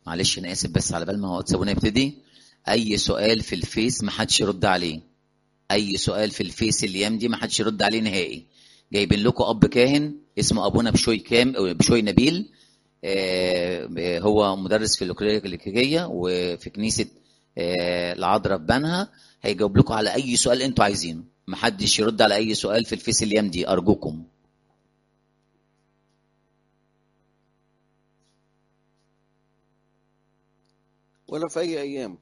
معلش انا اسف بس على بال ما هو تسيبونا يبتدي اي سؤال في الفيس ما حدش يرد عليه اي سؤال في الفيس الايام دي ما حدش يرد عليه نهائي جايبين لكم اب كاهن اسمه ابونا بشوي كام بشوي نبيل آه، هو مدرس في الكليريكيه وفي كنيسه آه، العذراء في بنها هيجاوب لكم على اي سؤال انتوا عايزينه ما حدش يرد على اي سؤال في الفيس الايام دي ارجوكم ولا في اي ايام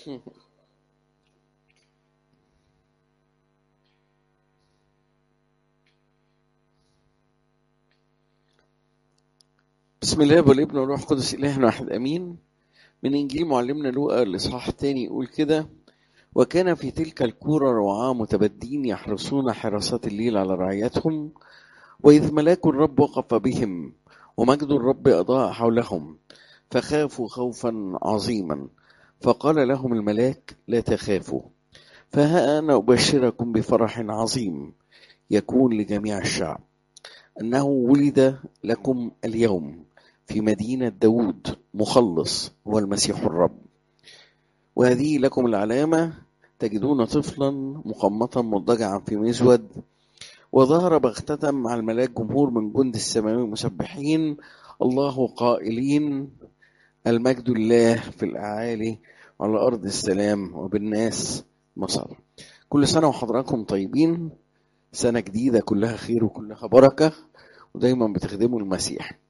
بسم الله والابن والروح القدس اله واحد امين من انجيل معلمنا لوقا الاصحاح الثاني يقول كده وكان في تلك الكورة رعاة متبدين يحرسون حراسات الليل على رعيتهم وإذ ملاك الرب وقف بهم ومجد الرب أضاء حولهم فخافوا خوفا عظيما فقال لهم الملاك لا تخافوا فها أنا أبشركم بفرح عظيم يكون لجميع الشعب أنه ولد لكم اليوم في مدينة داود مخلص هو المسيح الرب وهذه لكم العلامة تجدون طفلا مقمطا مضجعا في مزود وظهر بغتة مع الملاك جمهور من جند السماوي مسبحين الله قائلين المجد الله في الأعالي وعلى أرض السلام وبالناس مصر كل سنة وحضراتكم طيبين سنة جديدة كلها خير وكلها بركة ودايما بتخدموا المسيح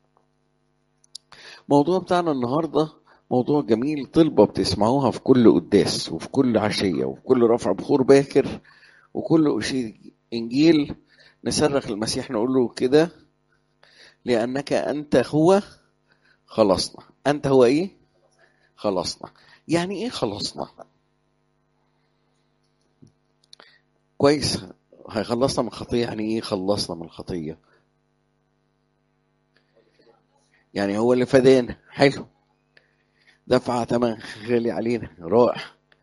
موضوع بتاعنا النهاردة موضوع جميل طلبة بتسمعوها في كل قداس وفي كل عشية وفي كل رفع بخور باكر وكل إنجيل نصرخ المسيح نقول له كده لأنك أنت هو خلصنا أنت هو إيه؟ خلصنا يعني إيه خلصنا؟ كويس هيخلصنا من الخطية يعني إيه خلصنا من الخطية؟ يعني هو اللي فدانا حلو دفع ثمن غالي علينا رائع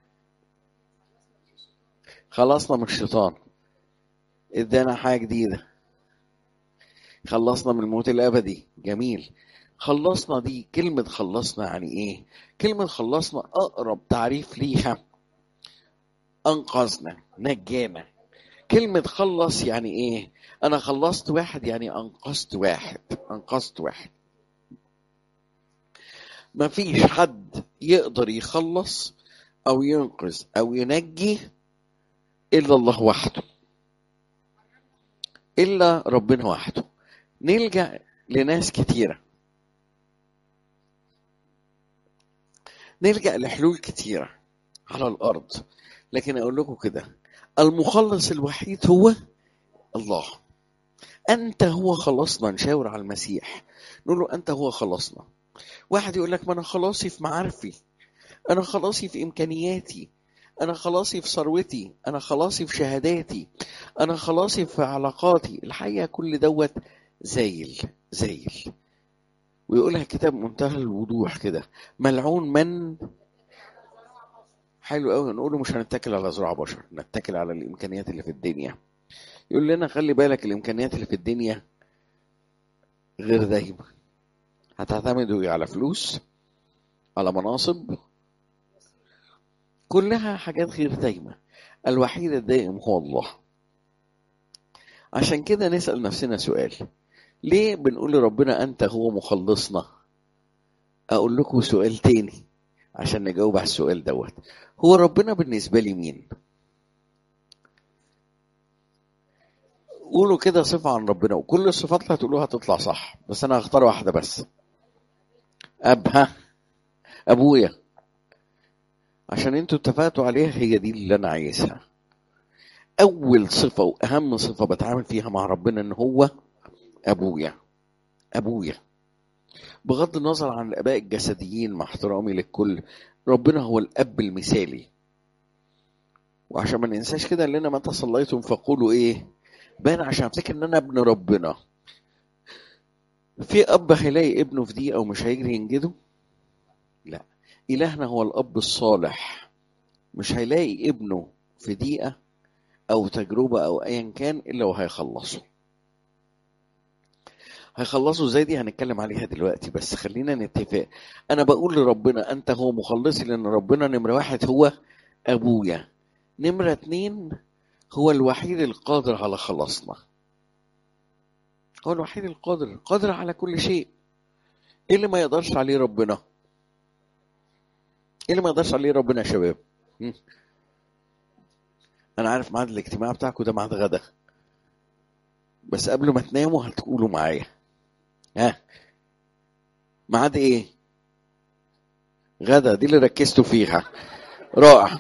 خلصنا من الشيطان ادانا حاجة جديدة خلصنا من الموت الأبدي جميل خلصنا دي كلمة خلصنا يعني ايه كلمة خلصنا أقرب تعريف ليها أنقذنا نجانا كلمة خلص يعني ايه أنا خلصت واحد يعني أنقذت واحد أنقذت واحد ما فيش حد يقدر يخلص او ينقذ او ينجي الا الله وحده الا ربنا وحده نلجا لناس كتيره نلجا لحلول كتيره على الارض لكن اقول لكم كده المخلص الوحيد هو الله انت هو خلصنا نشاور على المسيح نقول له انت هو خلصنا واحد يقول لك ما انا خلاصي في معارفي انا خلاصي في امكانياتي انا خلاصي في ثروتي انا خلاصي في شهاداتي انا خلاصي في علاقاتي الحقيقه كل دوت زايل زايل ويقولها كتاب منتهى الوضوح كده ملعون من حلو قوي نقوله مش هنتكل على زراعة بشر نتكل على الامكانيات اللي في الدنيا يقول لنا خلي بالك الامكانيات اللي في الدنيا غير دايما هتعتمدوا على فلوس على مناصب كلها حاجات غير دايمة الوحيد الدائم هو الله عشان كده نسأل نفسنا سؤال ليه بنقول لربنا أنت هو مخلصنا أقول لكم سؤال تاني عشان نجاوب على السؤال دوت هو ربنا بالنسبة لي مين قولوا كده صفة عن ربنا وكل الصفات اللي هتقولوها تطلع صح بس أنا هختار واحدة بس أب ها أبويا عشان انتوا اتفقتوا عليها هي دي اللي أنا عايزها أول صفة وأهم صفة بتعامل فيها مع ربنا إن هو أبويا أبويا بغض النظر عن الآباء الجسديين مع احترامي للكل ربنا هو الأب المثالي وعشان ما ننساش كده لنا متى صليتم فقولوا إيه باين عشان افتكر ان انا ابن ربنا في اب هيلاقي ابنه في دقيقه ومش هيجري ينجده لا الهنا هو الاب الصالح مش هيلاقي ابنه في دقيقه او تجربه او ايا كان الا وهيخلصه هيخلصوا ازاي دي هنتكلم عليها دلوقتي بس خلينا نتفق انا بقول لربنا انت هو مخلصي لان ربنا نمرة واحد هو ابويا نمرة اتنين هو الوحيد القادر على خلاصنا هو الوحيد القادر قادر على كل شيء ايه اللي ما يقدرش عليه ربنا ايه اللي ما يقدرش عليه ربنا يا شباب هم؟ انا عارف ميعاد الاجتماع بتاعكم ده ميعاد غدا بس قبل ما تناموا هتقولوا معايا ها ميعاد ايه غدا دي اللي ركزتوا فيها رائع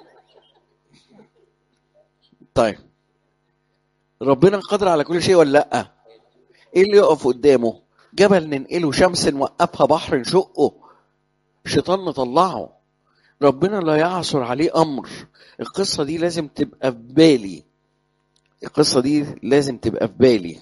طيب ربنا قادر على كل شيء ولا لا ايه اللي يقف قدامه جبل ننقله شمس نوقفها بحر نشقه شيطان نطلعه ربنا لا يعثر عليه امر القصه دي لازم تبقى في بالي القصه دي لازم تبقى في بالي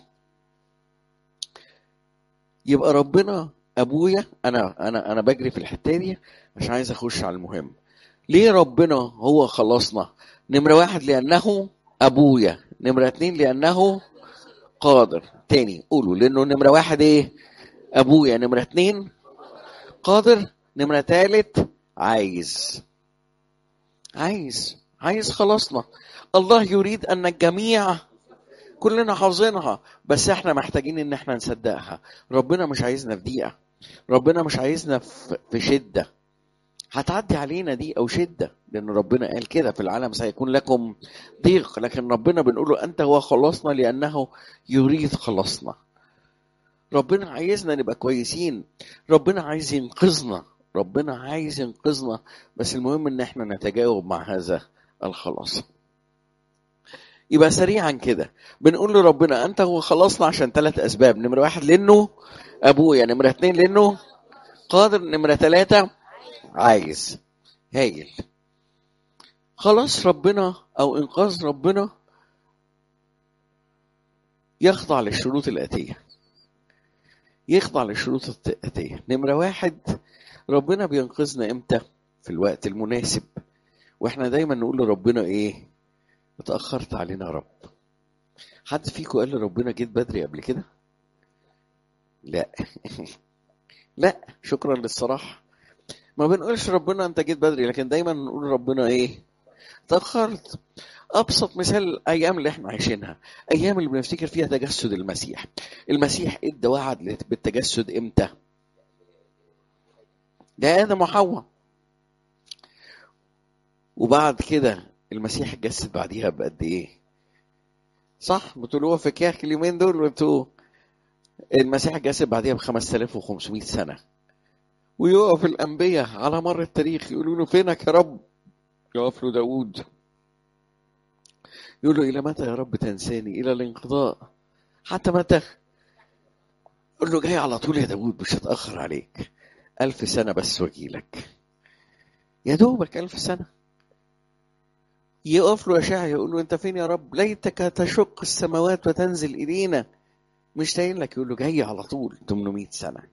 يبقى ربنا ابويا انا انا انا بجري في الحته دي مش عايز اخش على المهم ليه ربنا هو خلصنا نمره واحد لانه ابويا نمره اتنين لانه قادر تاني قولوا لانه نمره واحد ايه ابويا نمره اتنين قادر نمره تالت عايز عايز عايز خلصنا الله يريد ان الجميع كلنا حافظينها بس احنا محتاجين ان احنا نصدقها ربنا مش عايزنا في دقيقه ربنا مش عايزنا في في شده هتعدي علينا دي او شده لان ربنا قال كده في العالم سيكون لكم ضيق لكن ربنا بنقول له انت هو خلصنا لانه يريد خلصنا ربنا عايزنا نبقى كويسين ربنا عايز ينقذنا ربنا عايز ينقذنا بس المهم ان احنا نتجاوب مع هذا الخلاص يبقى سريعا كده بنقول لربنا انت هو خلصنا عشان ثلاث اسباب نمره واحد لانه ابويا نمره اتنين لانه قادر نمره ثلاثه عايز هايل خلاص ربنا او انقاذ ربنا يخضع للشروط الاتيه يخضع للشروط الاتيه نمره واحد ربنا بينقذنا امتى في الوقت المناسب واحنا دايما نقول لربنا ايه اتاخرت علينا يا رب حد فيكم قال لربنا جيت بدري قبل كده لا لا شكرا للصراحه ما بنقولش ربنا انت جيت بدري لكن دايما نقول ربنا ايه تاخرت ابسط مثال الايام اللي احنا عايشينها ايام اللي بنفتكر فيها تجسد المسيح المسيح ادى وعد بالتجسد امتى ده ادم وحواء وبعد كده المسيح اتجسد بعديها بقد ايه صح بتقولوا في كياك اليومين دول وانتوا المسيح اتجسد بعديها ب 5500 سنه ويقف الانبياء على مر التاريخ يقولوا له فينك يا رب يقف له داوود يقول له الى متى يا رب تنساني الى الانقضاء حتى متى يقول له جاي على طول يا داوود مش هتاخر عليك ألف سنة بس واجيلك يا دوبك ألف سنة يقف له أشعيا يقول له أنت فين يا رب ليتك تشق السماوات وتنزل إلينا مش تاين لك يقول له جاي على طول 800 سنة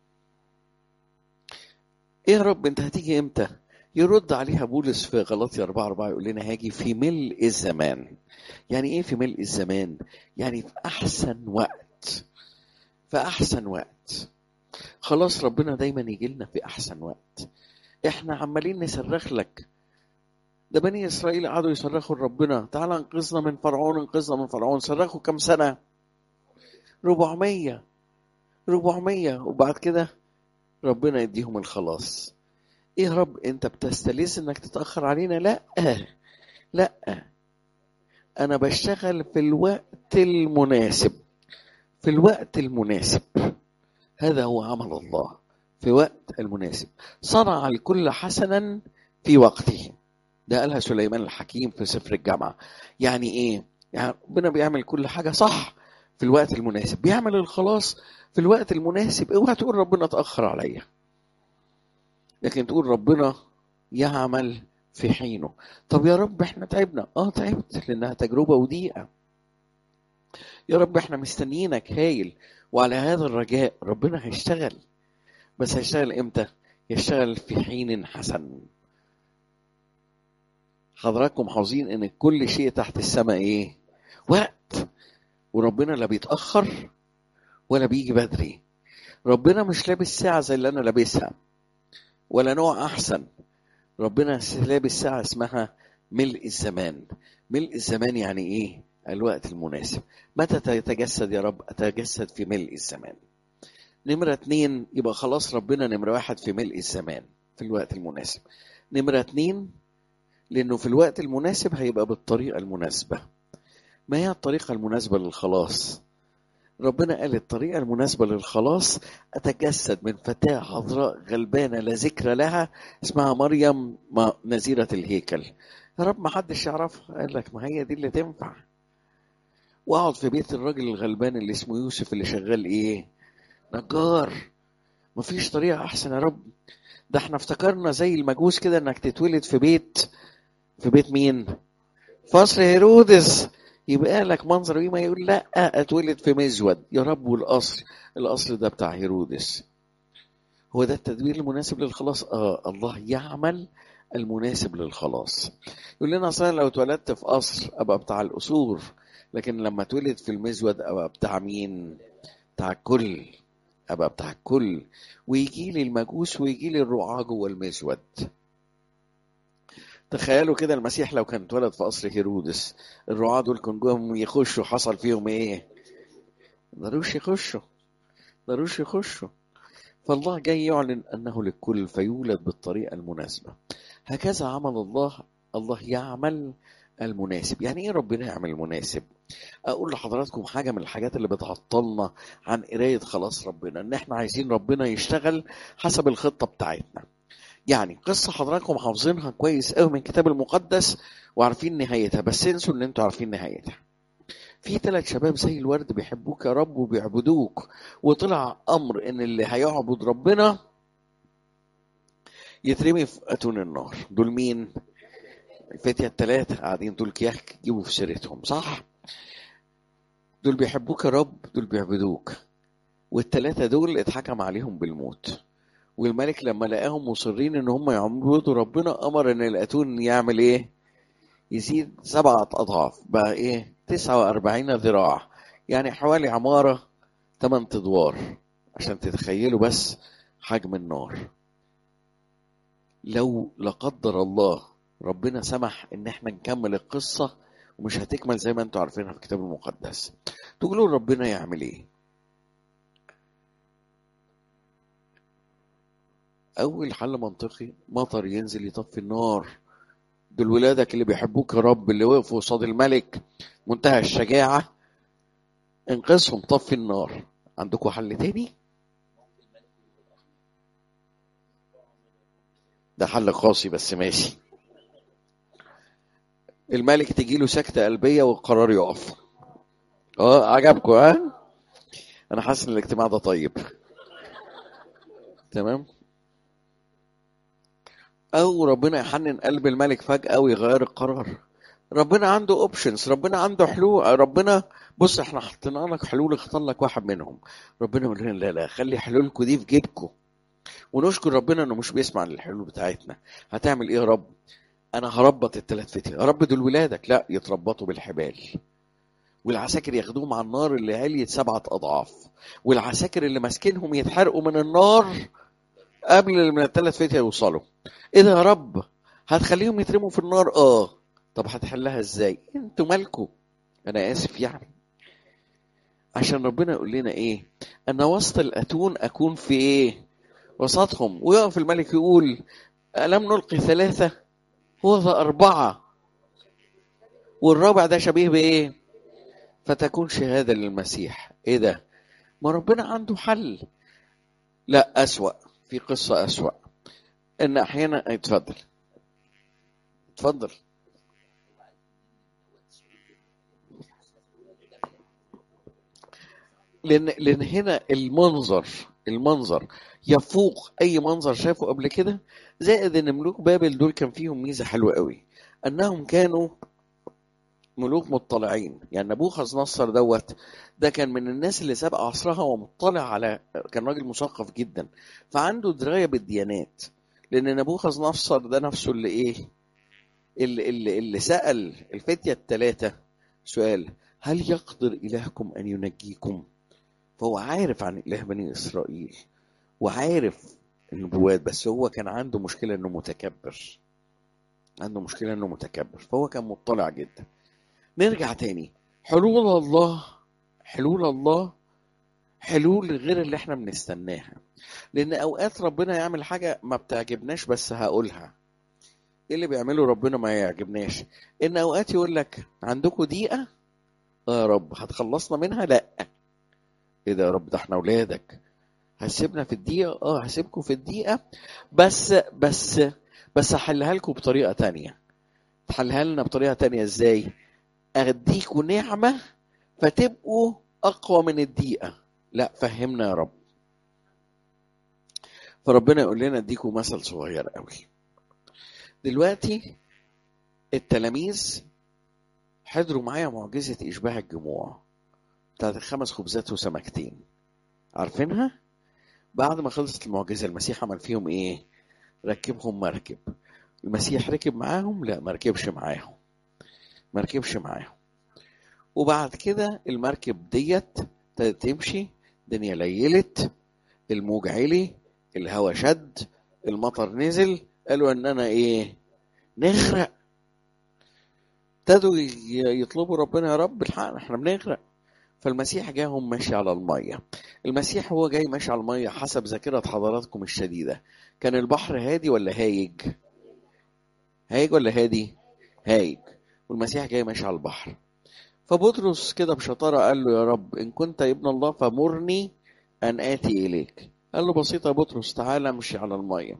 إيه يا رب أنت هتيجي إمتى يرد عليها بولس في غلطي 4 4 يقول لنا هاجي في ملء الزمان يعني ايه في ملء الزمان يعني في احسن وقت في احسن وقت خلاص ربنا دايما يجي لنا في احسن وقت احنا عمالين نصرخ لك ده بني اسرائيل قعدوا يصرخوا لربنا تعالى انقذنا من فرعون انقذنا من فرعون صرخوا كم سنه 400 400 وبعد كده ربنا يديهم الخلاص ايه يا رب انت بتستلذ انك تتاخر علينا لا لا انا بشتغل في الوقت المناسب في الوقت المناسب هذا هو عمل الله في وقت المناسب صنع الكل حسنا في وقته ده قالها سليمان الحكيم في سفر الجامعة يعني ايه يعني ربنا بيعمل كل حاجة صح في الوقت المناسب بيعمل الخلاص في الوقت المناسب اوعى تقول ربنا اتأخر عليا لكن تقول ربنا يعمل في حينه طب يا رب احنا تعبنا اه تعبت لانها تجربة ودقيقة يا رب احنا مستنيينك هايل وعلى هذا الرجاء ربنا هيشتغل بس هيشتغل امتى يشتغل في حين حسن حضراتكم حافظين ان كل شيء تحت السماء ايه وقت وربنا لا بيتاخر ولا بيجي بدري ربنا مش لابس ساعة زي اللي أنا لابسها ولا نوع أحسن ربنا لابس ساعة اسمها ملء الزمان ملء الزمان يعني إيه الوقت المناسب متى تتجسد يا رب أتجسد في ملء الزمان نمرة اتنين يبقى خلاص ربنا نمرة واحد في ملء الزمان في الوقت المناسب نمرة اتنين لأنه في الوقت المناسب هيبقى بالطريقة المناسبة ما هي الطريقة المناسبة للخلاص ربنا قال الطريقة المناسبة للخلاص أتجسد من فتاة عذراء غلبانة لا ذكر لها اسمها مريم نزيرة الهيكل يا رب ما حدش يعرفها قال لك ما هي دي اللي تنفع واقعد في بيت الراجل الغلبان اللي اسمه يوسف اللي شغال ايه نجار مفيش طريقة أحسن يا رب ده احنا افتكرنا زي المجوس كده انك تتولد في بيت في بيت مين؟ فصل هيرودس يبقى لك منظر ايه ما يقول لا اتولد في مزود يا رب والاصل الاصل ده بتاع هيرودس هو ده التدبير المناسب للخلاص اه الله يعمل المناسب للخلاص يقول لنا اصلا لو اتولدت في قصر ابقى بتاع القصور لكن لما اتولد في المزود ابقى بتاع مين بتاع الكل ابقى بتاع الكل ويجي لي المجوس ويجي لي الرعاة جوه المزود تخيلوا كده المسيح لو كان اتولد في قصر هيرودس الرعاة دول كانوا جوهم يخشوا حصل فيهم ايه؟ ضروش يخشوا ضروش يخشوا فالله جاي يعلن انه للكل فيولد بالطريقه المناسبه هكذا عمل الله الله يعمل المناسب يعني ايه ربنا يعمل المناسب اقول لحضراتكم حاجه من الحاجات اللي بتعطلنا عن قرايه خلاص ربنا ان احنا عايزين ربنا يشتغل حسب الخطه بتاعتنا يعني قصه حضراتكم حافظينها كويس قوي من الكتاب المقدس وعارفين نهايتها بس انسوا ان انتوا عارفين نهايتها في ثلاث شباب زي الورد بيحبوك يا رب وبيعبدوك وطلع امر ان اللي هيعبد ربنا يترمي في اتون النار دول مين الفتية الثلاثة قاعدين دول كياك يجيبوا في سيرتهم صح دول بيحبوك يا رب دول بيعبدوك والثلاثة دول اتحكم عليهم بالموت والملك لما لقاهم مصرين ان هم يعبدوا ربنا امر ان الاتون يعمل ايه يزيد سبعة اضعاف بقى ايه تسعة واربعين ذراع يعني حوالي عمارة ثمان ادوار عشان تتخيلوا بس حجم النار لو لا قدر الله ربنا سمح ان احنا نكمل القصة ومش هتكمل زي ما انتوا عارفينها في الكتاب المقدس تقولوا ربنا يعمل ايه اول حل منطقي مطر ينزل يطفي النار دول ولادك اللي بيحبوك يا رب اللي وقفوا قصاد الملك منتهى الشجاعة انقذهم طفي النار عندكم حل تاني ده حل قاسي بس ماشي الملك تجيله سكتة قلبية والقرار يقف اه عجبكم ها انا حاسس ان الاجتماع ده طيب تمام او ربنا يحنن قلب الملك فجأة ويغير القرار ربنا عنده اوبشنز ربنا عنده حلول ربنا بص احنا حطينا لك حلول اختار لك واحد منهم ربنا يقول لنا لا لا خلي حلولكم دي في جيبكم ونشكر ربنا انه مش بيسمع للحلول بتاعتنا هتعمل ايه يا رب انا هربط الثلاث فتية يا رب دول ولادك لا يتربطوا بالحبال والعساكر ياخدوهم على النار اللي عليت سبعة أضعاف والعساكر اللي ماسكينهم يتحرقوا من النار قبل ما الثلاث فتية يوصلوا ايه ده يا رب هتخليهم يترموا في النار اه طب هتحلها ازاي انتوا مالكوا انا اسف يعني عشان ربنا يقول لنا ايه انا وسط الاتون اكون في ايه وسطهم ويقف الملك يقول الم نلقي ثلاثه هو ذا اربعه والرابع ده شبيه بايه فتكون شهاده للمسيح ايه ده ما ربنا عنده حل لا اسوا في قصه اسوا ان احيانا اتفضل اتفضل لان لان هنا المنظر المنظر يفوق اي منظر شافه قبل كده زائد ان ملوك بابل دول كان فيهم ميزه حلوه قوي انهم كانوا ملوك مطلعين يعني نبوخذ نصر دوت ده كان من الناس اللي سابق عصرها ومطلع على كان راجل مثقف جدا فعنده درايه بالديانات لان نبوخذ نصر ده نفسه اللي ايه اللي, اللي, اللي سال الفتيه الثلاثه سؤال هل يقدر الهكم ان ينجيكم فهو عارف عن اله بني اسرائيل وعارف النبوات بس هو كان عنده مشكله انه متكبر عنده مشكله انه متكبر فهو كان مطلع جدا نرجع تاني حلول الله حلول الله حلول غير اللي احنا بنستناها لان اوقات ربنا يعمل حاجه ما بتعجبناش بس هقولها ايه اللي بيعمله ربنا ما يعجبناش ان اوقات يقول لك عندكم دقيقه اه يا رب هتخلصنا منها لا ايه ده يا رب ده احنا اولادك هسيبنا في الدقيقه اه هسيبكم في الدقيقه بس بس بس هحلها لكم بطريقه تانية تحلها لنا بطريقه تانية ازاي اديكوا نعمه فتبقوا اقوى من الدقيقه لا فهمنا يا رب فربنا يقول لنا اديكوا مثل صغير قوي دلوقتي التلاميذ حضروا معايا معجزة إشباع الجموع بتاعت الخمس خبزات وسمكتين عارفينها؟ بعد ما خلصت المعجزة المسيح عمل فيهم إيه؟ ركبهم مركب المسيح ركب معاهم؟ لا ما ركبش معاهم ما ركبش معاهم وبعد كده المركب ديت ابتدت تمشي الدنيا ليلت الموج عالي الهواء شد المطر نزل قالوا ان انا ايه نغرق ابتدوا يطلبوا ربنا يا رب الحقنا احنا بنغرق فالمسيح جاهم ماشي على الميه المسيح هو جاي ماشي على الميه حسب ذاكره حضراتكم الشديده كان البحر هادي ولا هايج هايج ولا هادي هايج والمسيح جاي ماشي على البحر فبطرس كده بشطاره قال له يا رب ان كنت ابن الله فمرني ان اتي اليك قال له بسيطه يا بطرس تعالى امشي على الميه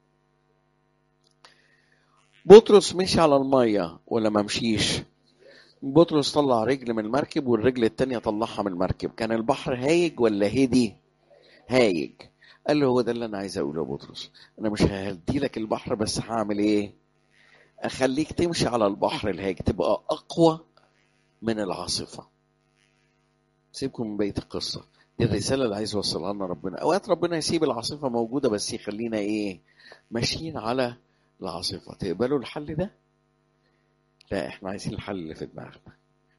بطرس مشي على المية ولا ما مشيش بطرس طلع رجل من المركب والرجل التانية طلعها من المركب كان البحر هايج ولا هدي هايج قال له هو ده اللي انا عايز اقوله يا بطرس انا مش ههدي لك البحر بس هعمل ايه اخليك تمشي على البحر الهايج تبقى اقوى من العاصفة سيبكم من بقية القصة دي الرسالة اللي عايز يوصلها لنا ربنا اوقات ربنا يسيب العاصفة موجودة بس يخلينا ايه ماشيين على العاصفة تقبلوا الحل ده؟ لا احنا عايزين الحل اللي في دماغنا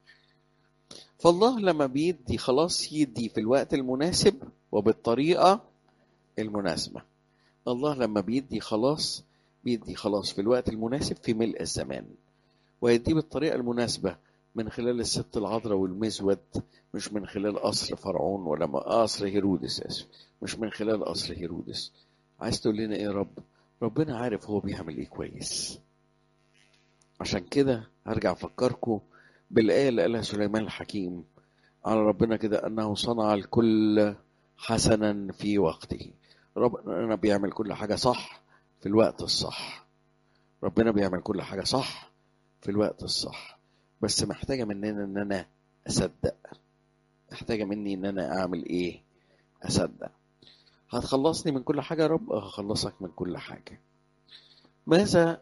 فالله لما بيدي خلاص يدي في الوقت المناسب وبالطريقة المناسبة الله لما بيدي خلاص بيدي خلاص في الوقت المناسب في ملء الزمان ويديه بالطريقة المناسبة من خلال الست العذراء والمزود مش من خلال قصر فرعون ولا قصر هيرودس اسف مش من خلال قصر هيرودس عايز تقول لنا ايه يا رب ربنا عارف هو بيعمل ايه كويس عشان كده هرجع افكركم بالآية اللي قالها سليمان الحكيم على ربنا كده أنه صنع الكل حسنا في وقته ربنا بيعمل كل حاجة صح في الوقت الصح ربنا بيعمل كل حاجة صح في الوقت الصح بس محتاجة مننا ان انا اصدق محتاجة مني ان انا اعمل ايه اصدق هتخلصني من كل حاجة يا رب هخلصك من كل حاجة ماذا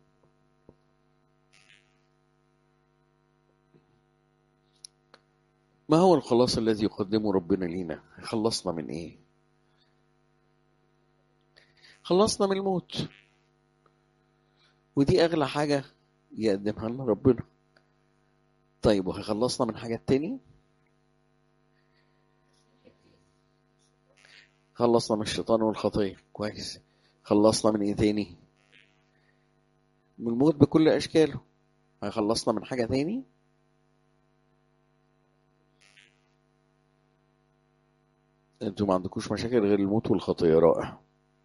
ما هو الخلاص الذي يقدمه ربنا لينا خلصنا من ايه خلصنا من الموت ودي اغلى حاجة يقدمها لنا ربنا طيب وهيخلصنا من حاجات تاني خلصنا من الشيطان والخطية كويس خلصنا من ايه تاني من الموت بكل اشكاله هيخلصنا من حاجة تاني انتوا ما عندكوش مشاكل غير الموت والخطية رائع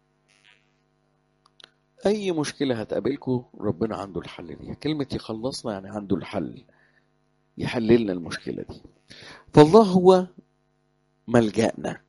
اي مشكلة هتقابلكم ربنا عنده الحل ليها كلمة يخلصنا يعني عنده الحل يحل لنا المشكلة دي فالله هو ملجأنا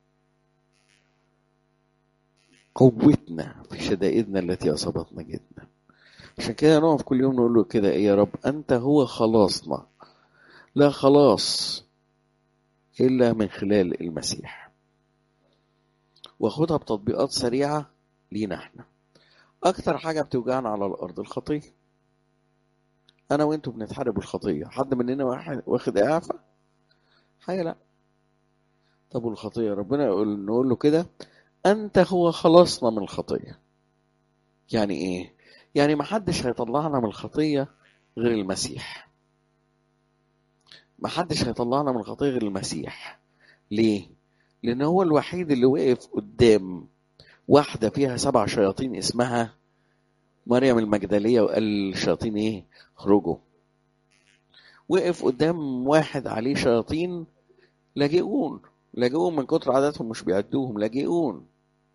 قوتنا في شدائدنا التي أصابتنا جدا عشان كده نقف كل يوم نقول له كده إيه يا رب أنت هو خلاصنا لا خلاص إلا من خلال المسيح واخدها بتطبيقات سريعة لينا احنا أكتر حاجة بتوجعنا على الأرض الخطية أنا وأنتوا بنتحارب الخطية حد مننا واحد واخد إعافة؟ حاجة لأ طب والخطية ربنا يقول نقول له كده أنت هو خلصنا من الخطية يعني إيه؟ يعني محدش هيطلعنا من الخطية غير المسيح محدش هيطلعنا من الخطية غير المسيح ليه؟ لان هو الوحيد اللي وقف قدام واحده فيها سبع شياطين اسمها مريم المجدليه وقال للشياطين ايه اخرجوا وقف قدام واحد عليه شياطين لاجئون لاجئون من كتر عاداتهم مش بيعدوهم لاجئون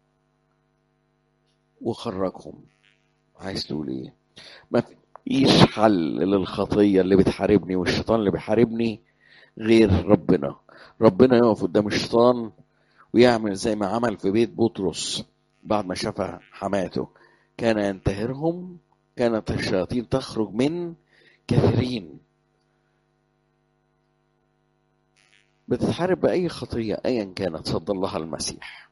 وخرجهم عايز تقول ايه ما فيش حل للخطيه اللي بتحاربني والشيطان اللي بيحاربني غير ربنا ربنا يقف قدام الشيطان ويعمل زي ما عمل في بيت بطرس بعد ما شاف حماته كان ينتهرهم كانت الشياطين تخرج من كثيرين بتتحارب بأي خطية أيا كانت صد الله المسيح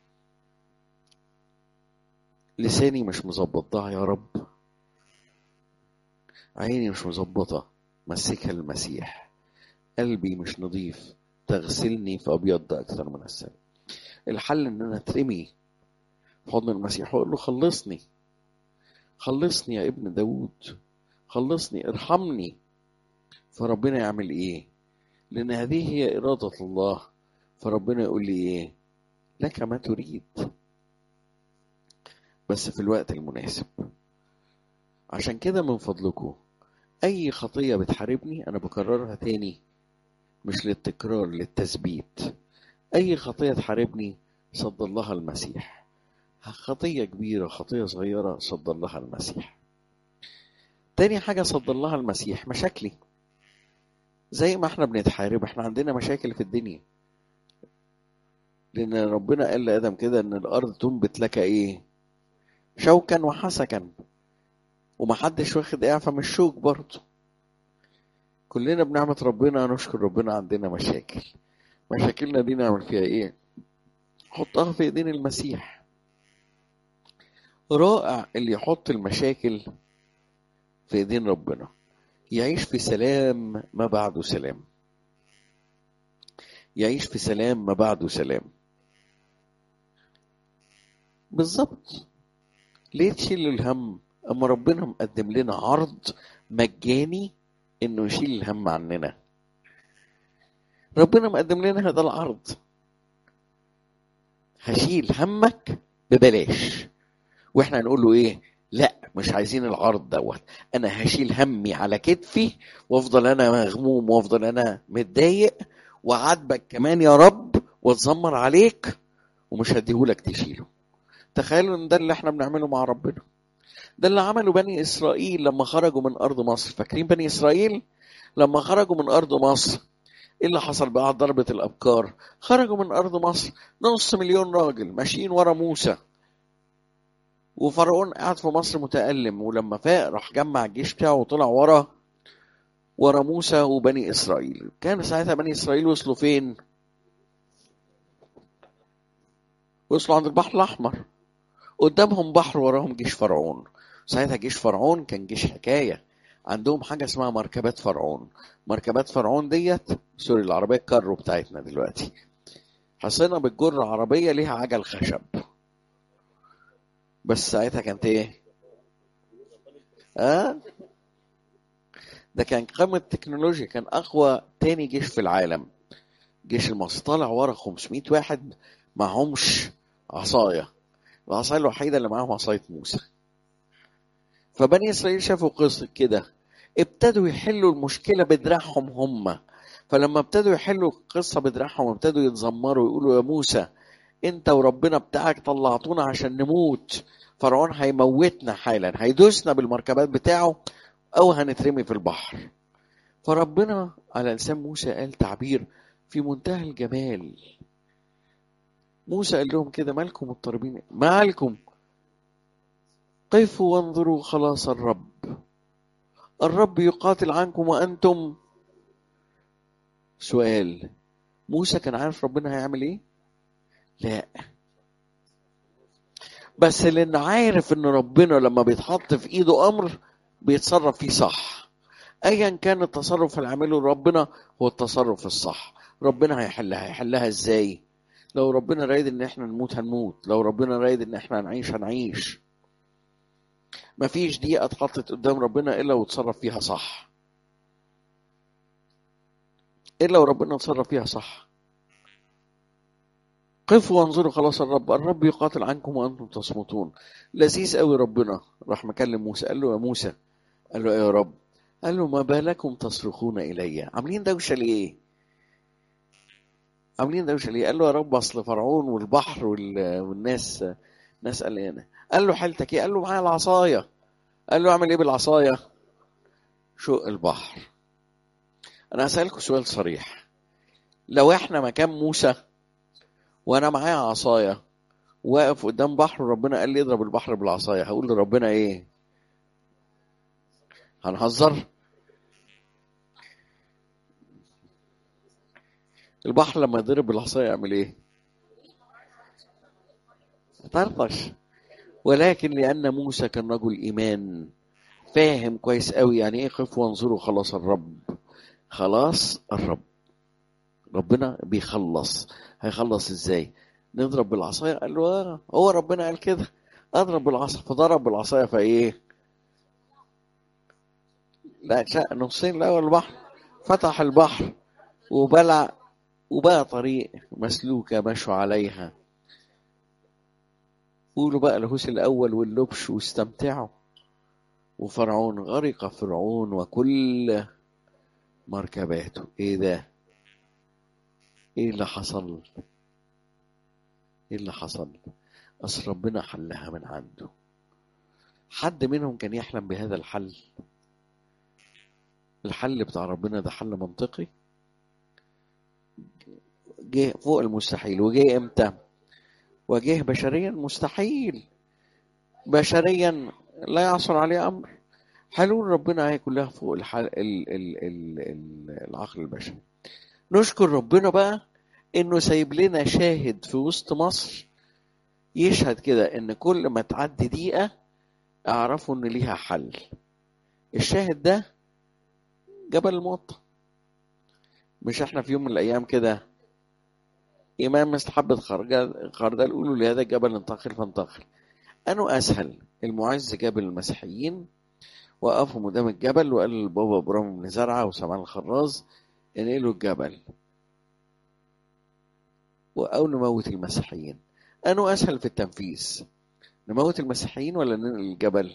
لساني مش مظبط ضع يا رب عيني مش مظبطة مسكها المسيح قلبي مش نظيف تغسلني فأبيض أكثر من السلم الحل إن أنا أترمي في حضن المسيح وأقول له خلصني خلصني يا ابن داود خلصني ارحمني فربنا يعمل إيه لأن هذه هي إرادة الله فربنا يقول لي إيه لك ما تريد بس في الوقت المناسب عشان كده من فضلكم أي خطية بتحاربني أنا بكررها تاني مش للتكرار للتثبيت أي خطية تحاربني صد الله المسيح خطية كبيرة خطية صغيرة صد الله المسيح تاني حاجة صد الله المسيح مشاكلي زي ما احنا بنتحارب احنا عندنا مشاكل في الدنيا لأن ربنا قال لآدم كده إن الأرض تنبت لك إيه شوكا وحسكا ومحدش واخد إعفاء من الشوك برضه كلنا بنعمة ربنا نشكر ربنا عندنا مشاكل مشاكلنا دي نعمل فيها ايه حطها في ايدين المسيح رائع اللي يحط المشاكل في ايدين ربنا يعيش في سلام ما بعده سلام يعيش في سلام ما بعده سلام بالظبط ليه تشيل الهم اما ربنا مقدم لنا عرض مجاني انه يشيل الهم عننا ربنا مقدم لنا هذا العرض هشيل همك ببلاش واحنا هنقول له ايه لا مش عايزين العرض دوت انا هشيل همي على كتفي وافضل انا مغموم وافضل انا متضايق وعاتبك كمان يا رب واتذمر عليك ومش هديهولك تشيله تخيلوا ان ده اللي احنا بنعمله مع ربنا ده اللي عمله بني اسرائيل لما خرجوا من ارض مصر فاكرين بني اسرائيل لما خرجوا من ارض مصر ايه اللي حصل بعد ضربة الابكار خرجوا من ارض مصر نص مليون راجل ماشيين ورا موسى وفرعون قاعد في مصر متألم ولما فاق راح جمع الجيش بتاعه وطلع ورا ورا موسى وبني اسرائيل كان ساعتها بني اسرائيل وصلوا فين وصلوا عند البحر الاحمر قدامهم بحر وراهم جيش فرعون ساعتها جيش فرعون كان جيش حكايه عندهم حاجه اسمها مركبات فرعون مركبات فرعون ديت سوري العربيه الكارو بتاعتنا دلوقتي حصينا بتجر عربيه ليها عجل خشب بس ساعتها كانت ايه اه ده كان قمة التكنولوجيا كان اقوى تاني جيش في العالم جيش المصري طالع ورا 500 واحد معهمش عصايه العصايه الوحيده اللي معاهم عصايه موسى فبني اسرائيل شافوا قصه كده ابتدوا يحلوا المشكله بدراعهم هم فلما ابتدوا يحلوا القصه بدراعهم ابتدوا يتذمروا ويقولوا يا موسى انت وربنا بتاعك طلعتونا عشان نموت فرعون هيموتنا حالا هيدوسنا بالمركبات بتاعه او هنترمي في البحر فربنا على لسان موسى قال تعبير في منتهى الجمال موسى قال لهم كده مالكم مضطربين مالكم قفوا وانظروا خلاص الرب الرب يقاتل عنكم وانتم سؤال موسى كان عارف ربنا هيعمل ايه لا بس لان عارف ان ربنا لما بيتحط في ايده امر بيتصرف فيه صح ايا كان التصرف اللي عمله ربنا هو التصرف الصح ربنا هيحلها هيحلها ازاي لو ربنا رايد ان احنا نموت هنموت لو ربنا رايد ان احنا هنعيش هنعيش مفيش دقيقة اتحطت قدام ربنا الا وتصرف فيها صح الا وربنا اتصرف فيها صح قفوا وانظروا خلاص الرب الرب يقاتل عنكم وانتم تصمتون لذيذ قوي ربنا راح مكلم موسى قال له يا موسى قال له يا رب قال له ما بالكم تصرخون الي عاملين دوشه ليه عاملين دوشه ليه قال له يا رب اصل فرعون والبحر وال... والناس ناس قلقانه قال له حالتك ايه قال له معايا العصايه قال له اعمل ايه بالعصايه شق البحر انا هسالكم سؤال صريح لو احنا مكان موسى وانا معايا عصايه واقف قدام بحر وربنا قال لي اضرب البحر بالعصايه هقول لربنا ايه هنهزر البحر لما يضرب بالعصايه يعمل ايه طرطش ولكن لان موسى كان رجل ايمان فاهم كويس قوي يعني ايه خف وانظروا خلاص الرب خلاص الرب ربنا بيخلص هيخلص ازاي نضرب بالعصايه قال له آه هو ربنا قال كده اضرب بالعصا فضرب بالعصايه فايه لا شاء نصين الاول البحر فتح البحر وبلع وبقى طريق مسلوكه مشوا عليها قولوا بقى الهوس الاول واللبش واستمتعوا وفرعون غرق فرعون وكل مركباته ايه ده ايه اللي حصل ايه اللي حصل اصل ربنا حلها من عنده حد منهم كان يحلم بهذا الحل الحل بتاع ربنا ده حل منطقي جه فوق المستحيل وجه امتى وجه بشريا مستحيل بشريا لا يعصر عليه امر حلول ربنا هي كلها فوق الحل... ال... ال... ال... ال... العقل البشري نشكر ربنا بقى انه سايب لنا شاهد في وسط مصر يشهد كده ان كل ما تعدي دقيقة اعرفوا ان ليها حل الشاهد ده جبل الموطة مش احنا في يوم من الايام كده امام مثل حبة خردل قولوا لهذا الجبل انتقل فانتقل انه اسهل المعز جاب المسيحيين وقفوا قدام الجبل وقال لبابا ابراهيم بن زرعه وسمعان الخراز انقلوا الجبل او نموت المسيحيين انه اسهل في التنفيذ نموت المسيحيين ولا ننقل الجبل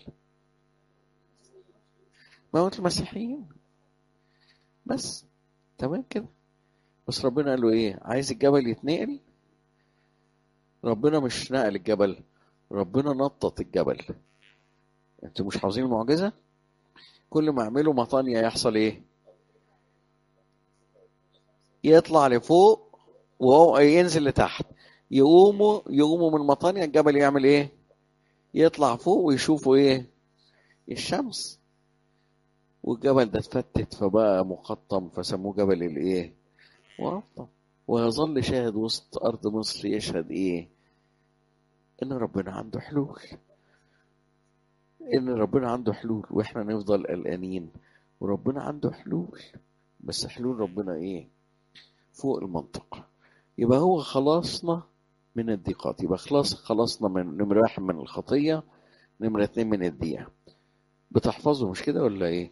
موت المسيحيين بس تمام كده بس ربنا قال له ايه عايز الجبل يتنقل ربنا مش نقل الجبل ربنا نطط الجبل انتوا مش عاوزين المعجزه كل ما اعملوا مطانية يحصل ايه يطلع لفوق وهو ينزل لتحت يقوموا يقوموا من مطانية الجبل يعمل ايه يطلع فوق ويشوفوا ايه الشمس والجبل ده اتفتت فبقى مقطم فسموه جبل الايه وأفضل ويظل شاهد وسط أرض مصر يشهد إيه؟ إن ربنا عنده حلول إن ربنا عنده حلول وإحنا نفضل قلقانين وربنا عنده حلول بس حلول ربنا إيه؟ فوق المنطق يبقى هو خلاصنا من الضيقات يبقى خلاص خلصنا من نمرة واحد من الخطية نمرة اتنين من الدقيقة بتحفظوا مش كده ولا ايه؟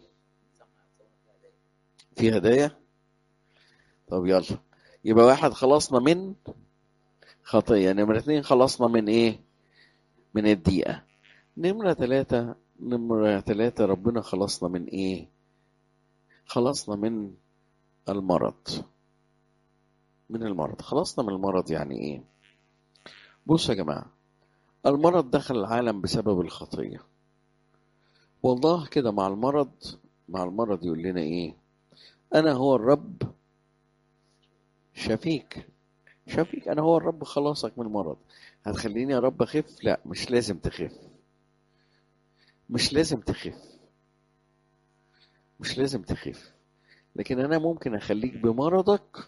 في هدايا؟ طب يلا يبقى واحد خلصنا من خطية نمرة اتنين خلصنا من ايه من الدقيقة نمرة تلاتة نمرة تلاتة ربنا خلصنا من ايه خلصنا من المرض من المرض خلصنا من المرض يعني ايه بصوا يا جماعة المرض دخل العالم بسبب الخطية والله كده مع المرض مع المرض يقول لنا ايه انا هو الرب شفيك شفيك انا هو الرب خلاصك من المرض هتخليني يا رب اخف لا مش لازم تخف مش لازم تخف مش لازم تخف لكن انا ممكن اخليك بمرضك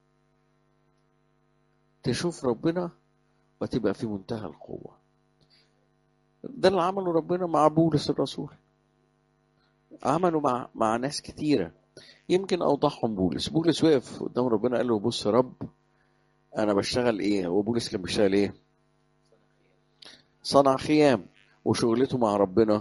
تشوف ربنا وتبقى في منتهى القوة ده اللي عمله ربنا مع بولس الرسول عمله مع مع ناس كتيرة يمكن أوضحهم بولس بولس وقف قدام ربنا قال له بص يا رب أنا بشتغل إيه هو بولس كان بيشتغل إيه صنع خيام وشغلته مع ربنا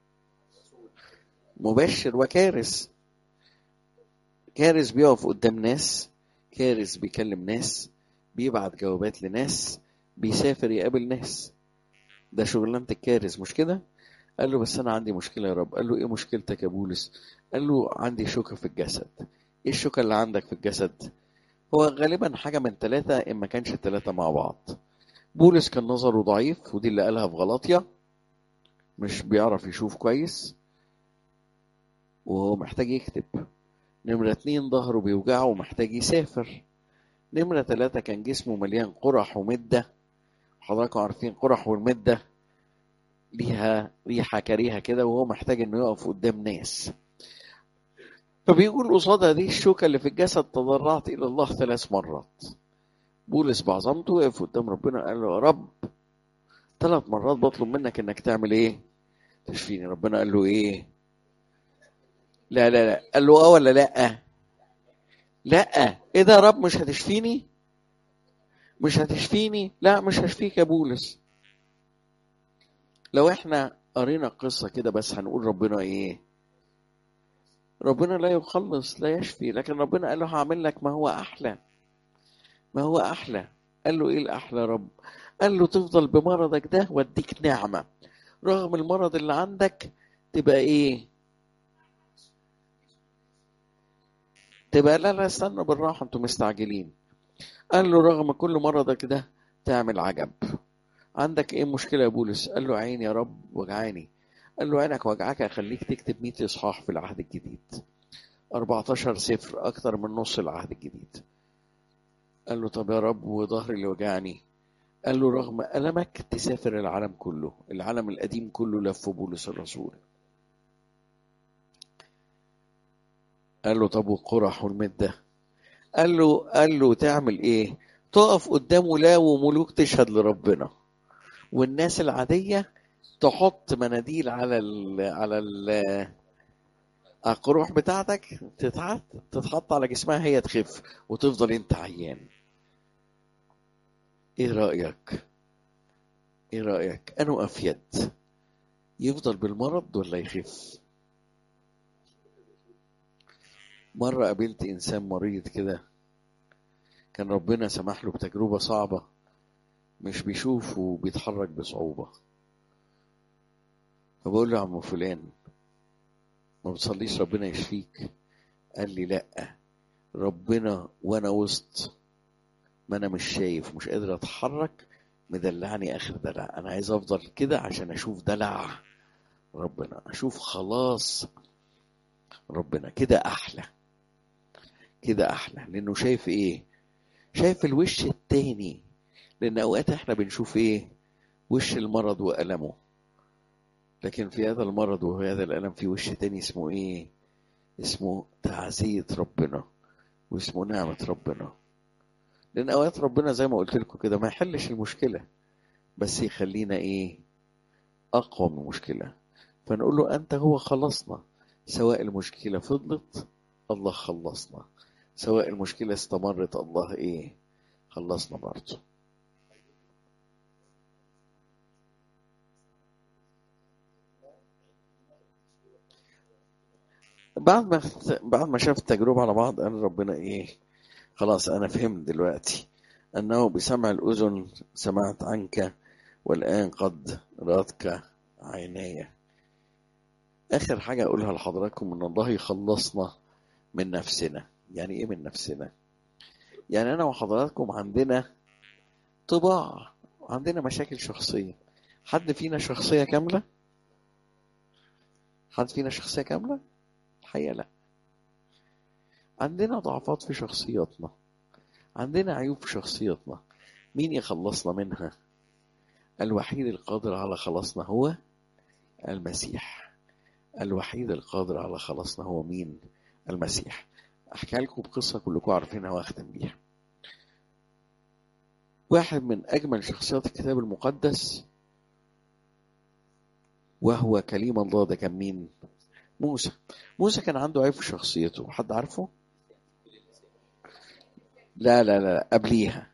مبشر وكارث كارث بيقف قدام ناس كارث بيكلم ناس بيبعت جوابات لناس بيسافر يقابل ناس ده شغلانة الكارث مش كده قال له بس انا عندي مشكلة يا رب قال له ايه مشكلتك يا بولس قال له عندي شوكة في الجسد ايه الشوكة اللي عندك في الجسد هو غالبا حاجة من ثلاثة إن ما كانش الثلاثة مع بعض بولس كان نظره ضعيف ودي اللي قالها في غلاطيا مش بيعرف يشوف كويس وهو محتاج يكتب نمرة اتنين ظهره بيوجعه ومحتاج يسافر نمرة تلاتة كان جسمه مليان قرح ومدة حضراتكم عارفين قرح والمدة ليها ريحة كريهة كده وهو محتاج انه يقف قدام ناس فبيقول قصادها دي الشوكة اللي في الجسد تضرعت إلى الله ثلاث مرات بولس بعظمته وقف قدام ربنا قال له يا رب ثلاث مرات بطلب منك انك تعمل ايه تشفيني ربنا قال له ايه لا لا لا قال له اه ولا لا لا ايه ده يا رب مش هتشفيني مش هتشفيني لا مش هشفيك يا بولس لو احنا قرينا القصة كده بس هنقول ربنا ايه ربنا لا يخلص لا يشفي لكن ربنا قال له هعمل لك ما هو احلى ما هو احلى قال له ايه الاحلى يا رب قال له تفضل بمرضك ده واديك نعمة رغم المرض اللي عندك تبقى ايه تبقى لا لا استنى بالراحة انتوا مستعجلين قال له رغم كل مرضك ده تعمل عجب عندك ايه مشكلة يا بولس قال له عيني يا رب وجعاني قال له عينك وجعك هخليك تكتب 100 اصحاح في العهد الجديد 14 سفر اكتر من نص العهد الجديد قال له طب يا رب وظهري اللي وجعني قال له رغم ألمك تسافر العالم كله العالم القديم كله لف بولس الرسول قال له طب والقرح والمدة قال له قال له تعمل ايه تقف قدام ولاة وملوك تشهد لربنا والناس العادية تحط مناديل على ال على ال القروح بتاعتك تتحط تتحط على جسمها هي تخف وتفضل انت عيان ايه رأيك ايه رأيك انه افيد يفضل بالمرض ولا يخف مرة قابلت انسان مريض كده كان ربنا سمح له بتجربة صعبة مش بيشوف وبيتحرك بصعوبة فبقول له يا عم فلان ما بتصليش ربنا يشفيك قال لي لا ربنا وانا وسط ما انا مش شايف مش قادر اتحرك مدلعني اخر دلع انا عايز افضل كده عشان اشوف دلع ربنا اشوف خلاص ربنا كده احلى كده احلى لانه شايف ايه شايف الوش التاني لان اوقات احنا بنشوف ايه وش المرض والمه لكن في هذا المرض وفي هذا الالم في وش تاني اسمه ايه اسمه تعزية ربنا واسمه نعمة ربنا لان اوقات ربنا زي ما قلت لكم كده ما يحلش المشكلة بس يخلينا ايه اقوى من المشكلة فنقول له انت هو خلصنا سواء المشكلة فضلت الله خلصنا سواء المشكلة استمرت الله ايه خلصنا برضه بعد ما بعد ما شاف التجربة على بعض قال ربنا ايه خلاص انا فهمت دلوقتي انه بسمع الاذن سمعت عنك والان قد راتك عيناي اخر حاجة اقولها لحضراتكم ان الله يخلصنا من نفسنا يعني ايه من نفسنا يعني انا وحضراتكم عندنا طباع عندنا مشاكل شخصية حد فينا شخصية كاملة حد فينا شخصية كاملة الحقيقة لا عندنا ضعفات في شخصياتنا عندنا عيوب في شخصياتنا مين يخلصنا منها الوحيد القادر على خلاصنا هو المسيح الوحيد القادر على خلاصنا هو مين المسيح احكي لكم بقصه كلكم عارفينها واختم بيها واحد من اجمل شخصيات الكتاب المقدس وهو كليم الله ده كان مين موسى موسى كان عنده عيب في شخصيته حد عارفه لا لا لا قبليها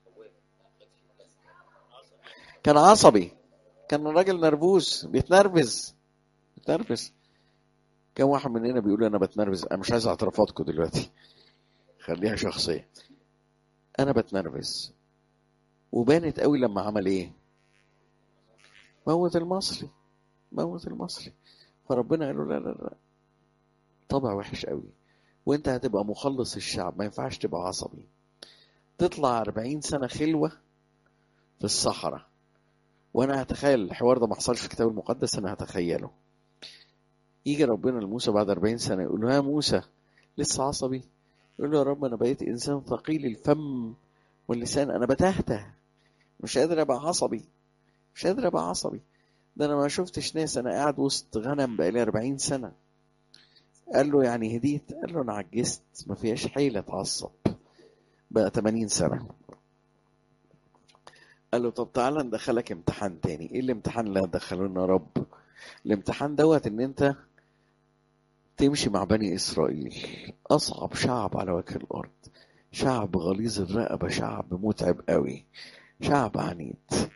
كان عصبي كان راجل نرفوز بيتنرفز بيتنرفز كم واحد مننا بيقول انا بتنرفز انا مش عايز اعترافاتكم دلوقتي خليها شخصيه انا بتنرفز وبانت قوي لما عمل ايه موت المصري موت المصري فربنا قال له لا لا لا طبع وحش قوي وانت هتبقى مخلص الشعب ما ينفعش تبقى عصبي تطلع 40 سنة خلوة في الصحراء وانا هتخيل الحوار ده ما حصلش في الكتاب المقدس انا هتخيله يجي ربنا لموسى بعد 40 سنة يقول له يا موسى لسه عصبي يقول له يا رب انا بقيت انسان ثقيل الفم واللسان انا بتهته مش قادر ابقى عصبي مش قادر ابقى عصبي ده انا ما شفتش ناس انا قاعد وسط غنم بقالي 40 سنة قال له يعني هديت قال له انا عجزت ما فيهاش حيلة اتعصب بقى 80 سنة قال له طب تعالى ندخلك امتحان تاني ايه الامتحان اللي هتدخلونا يا رب الامتحان دوت ان انت تمشي مع بني اسرائيل اصعب شعب على وجه الارض شعب غليظ الرقبة شعب متعب قوي شعب عنيد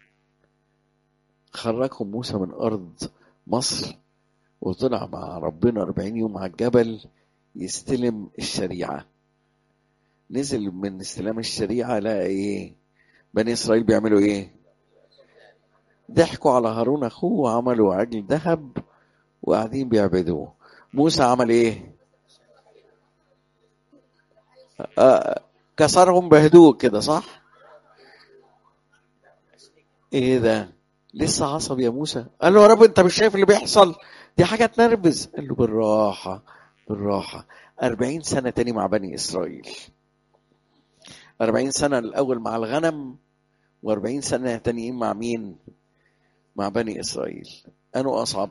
خرجهم موسى من ارض مصر وطلع مع ربنا 40 يوم على الجبل يستلم الشريعة نزل من استلام الشريعة لقى ايه بني اسرائيل بيعملوا ايه ضحكوا على هارون اخوه وعملوا عجل ذهب وقاعدين بيعبدوه موسى عمل ايه آه كسرهم بهدوء كده صح ايه ده لسه عصب يا موسى قال له يا رب انت مش شايف اللي بيحصل دي حاجة تنرفز قال له بالراحة بالراحة أربعين سنة تاني مع بني إسرائيل أربعين سنة الأول مع الغنم وأربعين سنة تانيين مع مين مع بني إسرائيل أنو أصعب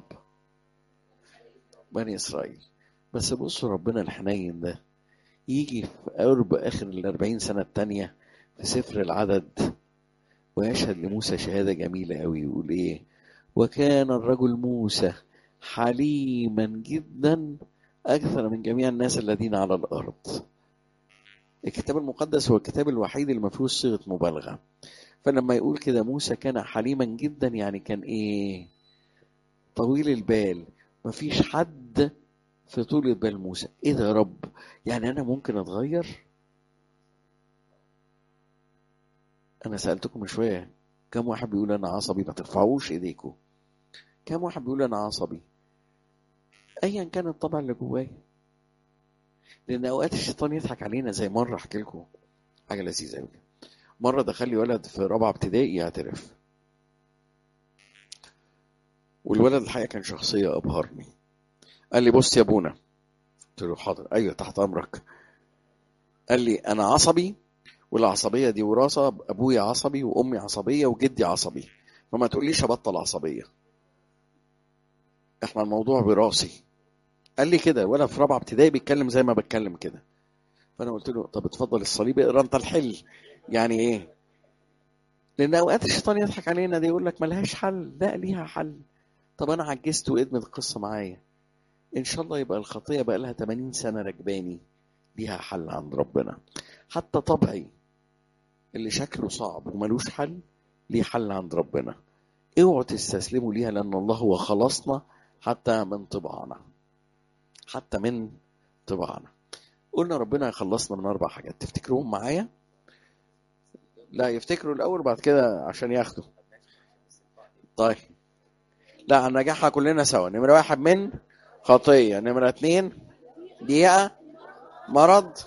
بني إسرائيل بس بصوا ربنا الحنين ده يجي في قرب آخر الأربعين سنة التانية في سفر العدد ويشهد لموسى شهادة جميلة أوي يقول إيه وكان الرجل موسى حليما جدا أكثر من جميع الناس الذين على الأرض الكتاب المقدس هو الكتاب الوحيد اللي ما فيهوش صيغة مبالغة فلما يقول كده موسى كان حليما جدا يعني كان إيه طويل البال ما فيش حد في طولة بال موسى إيه ده يا رب يعني أنا ممكن أتغير أنا سألتكم من شوية كم واحد بيقول أنا عصبي ما ترفعوش إيديكم كم واحد بيقول أنا عصبي ايا كان الطبع اللي جوايا لان اوقات الشيطان يضحك علينا زي مره احكي لكم حاجه لذيذه قوي مره دخل لي ولد في رابعه ابتدائي يعترف والولد الحقيقه كان شخصيه ابهرني قال لي بص يا ابونا قلت له حاضر ايوه تحت امرك قال لي انا عصبي والعصبيه دي وراثه ابويا عصبي وامي عصبيه وجدي عصبي فما تقوليش ابطل عصبيه احنا الموضوع وراثي قال لي كده ولا في رابعه ابتدائي بيتكلم زي ما بتكلم كده فانا قلت له طب اتفضل الصليب اقرا انت الحل يعني ايه لان اوقات الشيطان يضحك علينا دي يقول لك ملهاش حل لا ليها حل طب انا عجزت وادمت القصه معايا ان شاء الله يبقى الخطيه بقى لها 80 سنه راكباني ليها حل عند ربنا حتى طبعي اللي شكله صعب وملوش حل ليه حل عند ربنا اوعوا تستسلموا ليها لان الله هو خلصنا حتى من طباعنا حتى من طباعنا قلنا ربنا يخلصنا من اربع حاجات تفتكروهم معايا لا يفتكروا الاول بعد كده عشان ياخدوا طيب لا نجاحها كلنا سوا نمرة واحد من خطية نمرة اتنين دقيقة مرض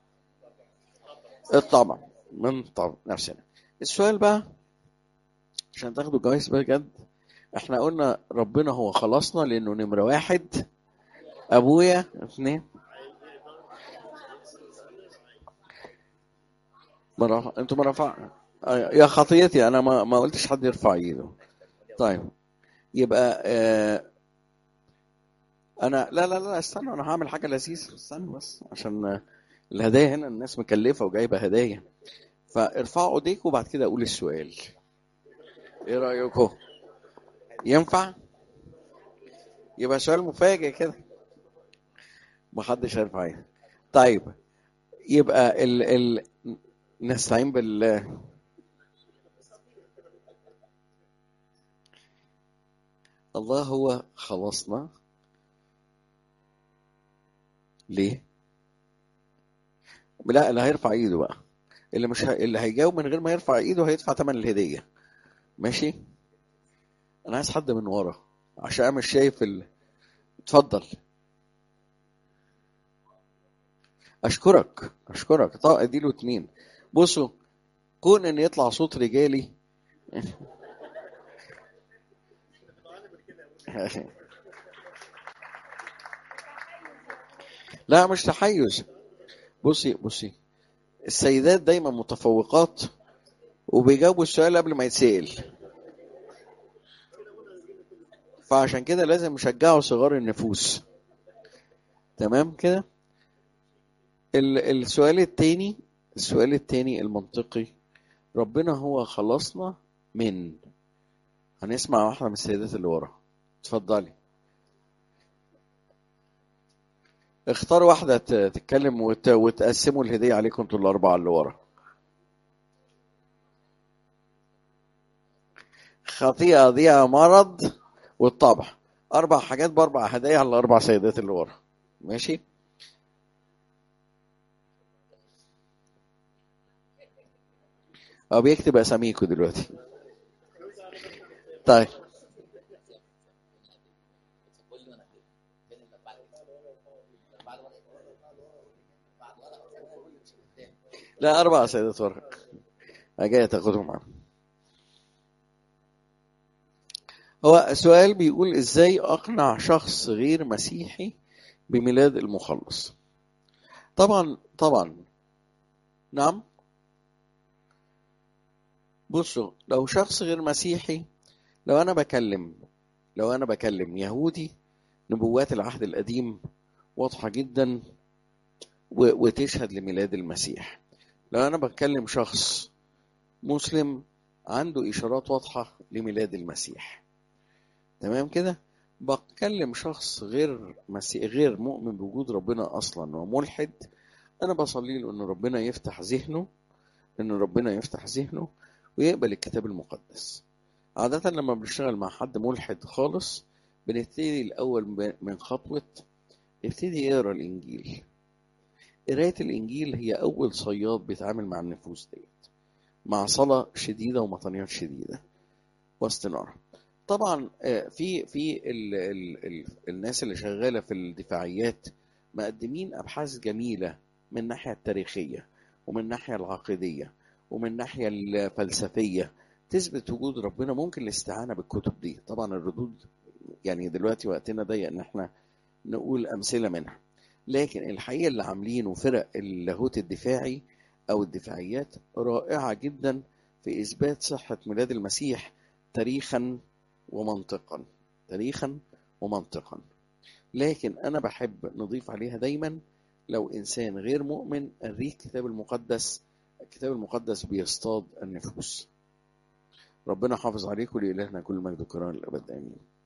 الطبع من طبع نفسنا السؤال بقى عشان تاخدوا جوائز بجد احنا قلنا ربنا هو خلصنا لانه نمرة واحد ابويا اثنين ما رفع... انتوا ما رفع يا خطيتي انا ما ما قلتش حد يرفع ايده طيب يبقى آه انا لا لا لا استنى انا هعمل حاجه لذيذه استنى بس عشان الهدايا هنا الناس مكلفه وجايبه هدايا فارفعوا ايديكم وبعد كده اقول السؤال ايه رايكم ينفع يبقى سؤال مفاجئ كده محدش هيرفع ايده طيب يبقى ال ال نستعين بال الله هو خلصنا ليه؟ لا اللي هيرفع ايده بقى اللي مش ه... اللي هيجاوب من غير ما يرفع ايده هيدفع ثمن الهديه ماشي انا عايز حد من ورا عشان انا مش شايف ال... اتفضل اشكرك اشكرك طب اديله اتنين بصوا كون ان يطلع صوت رجالي لا مش تحيز بصي بصي السيدات دايما متفوقات وبيجاوبوا السؤال قبل ما يتسأل فعشان كده لازم نشجعوا صغار النفوس تمام كده ال- السؤال التاني السؤال التاني المنطقي ربنا هو خلصنا من هنسمع واحدة من السيدات اللي ورا اتفضلي اختار واحدة ت- تتكلم وت... وتقسموا الهدية عليكم انتوا الأربعة اللي ورا خطيئة ضياع مرض والطبع أربع حاجات بأربع هدايا على الأربع سيدات اللي ورا ماشي أو بيكتب أساميكوا دلوقتي طيب لا أربع سيدات ورق جاية تاخدهم معاهم هو سؤال بيقول ازاي اقنع شخص غير مسيحي بميلاد المخلص طبعا طبعا نعم بصوا لو شخص غير مسيحي لو انا بكلم لو انا بكلم يهودي نبوات العهد القديم واضحة جدا و- وتشهد لميلاد المسيح لو انا بتكلم شخص مسلم عنده اشارات واضحة لميلاد المسيح تمام كده بتكلم شخص غير مسيح غير مؤمن بوجود ربنا اصلا وملحد انا بصلي له ان ربنا يفتح ذهنه ان ربنا يفتح ذهنه ويقبل الكتاب المقدس عادة لما بنشتغل مع حد ملحد خالص بنبتدي الأول ب- من خطوة ابتدي يقرا الإنجيل قراية الإنجيل هي أول صياد بيتعامل مع النفوس ديت مع صلاة شديدة ومطنيات شديدة واستنارة طبعا آه، في في ال ال ال الناس اللي شغالة في الدفاعيات مقدمين أبحاث جميلة من الناحية التاريخية ومن الناحية العقيدية ومن الناحية الفلسفية تثبت وجود ربنا ممكن الاستعانة بالكتب دي طبعا الردود يعني دلوقتي وقتنا ضيق ان احنا نقول امثله منها لكن الحقيقه اللي عاملينه فرق اللاهوت الدفاعي او الدفاعيات رائعه جدا في اثبات صحه ميلاد المسيح تاريخا ومنطقا تاريخا ومنطقا لكن انا بحب نضيف عليها دايما لو انسان غير مؤمن اريه الكتاب المقدس الكتاب المقدس بيصطاد النفوس ربنا حافظ عليكم لإلهنا كل مجد وكرام الأبد آمين